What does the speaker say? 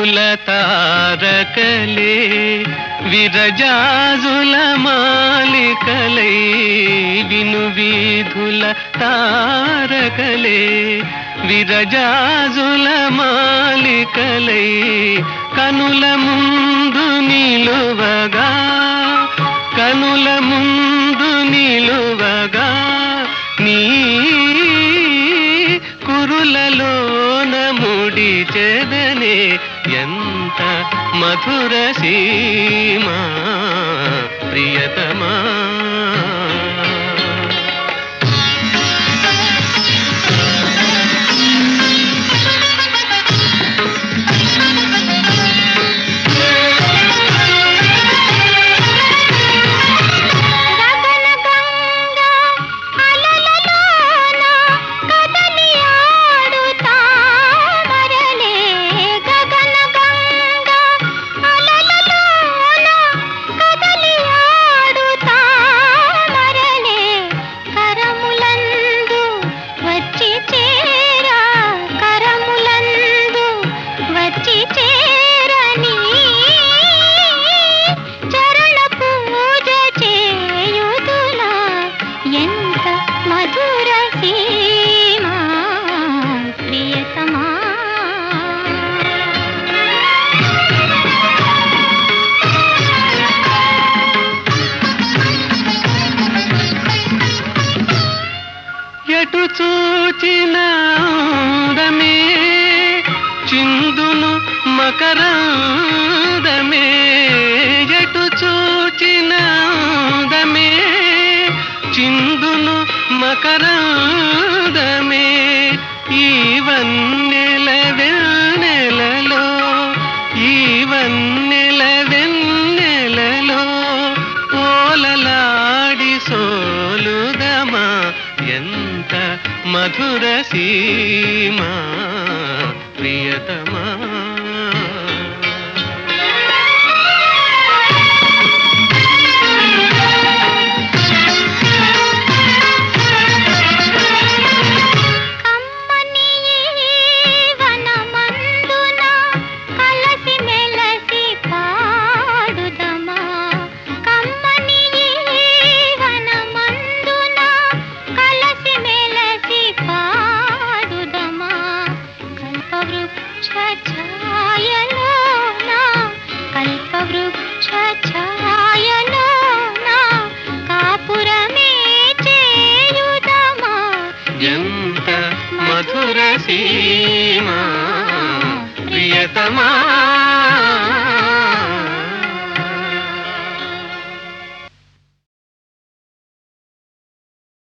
వీధుల తారకలే విరజాజుల మాలికలై విను వీధుల తారకలే విరజాజుల మాలికలై కనుల ముందు నిలువగా కనుల ముందు నిలువగా నీ కురులలోన ముడి చెదనే ఎంత మధుర సీమా ప్రియతమా గగనగంగ అలలలోన కదలి ఆడుతా మరలే గగనగంగ అలలలోన కదలి ఆడుతా మరలే కరములందు వచ్చి చేరా కరములందు వచ్చి చేరని చరణ పూజ చేయుదులా ఎంత మధుర సీమా ప్రియతమా ఎటు చూచిన అందమే చిందును మకరందమే ఎటు చూచిన అందమే చిందును మకరందమే ఈ వన్నెల వెన్నెలలో ఈ వన్నెల వెన్నెలలో ఓలలాడి సోలుదమా ఎంత మధుర సీమా ప్రియతమా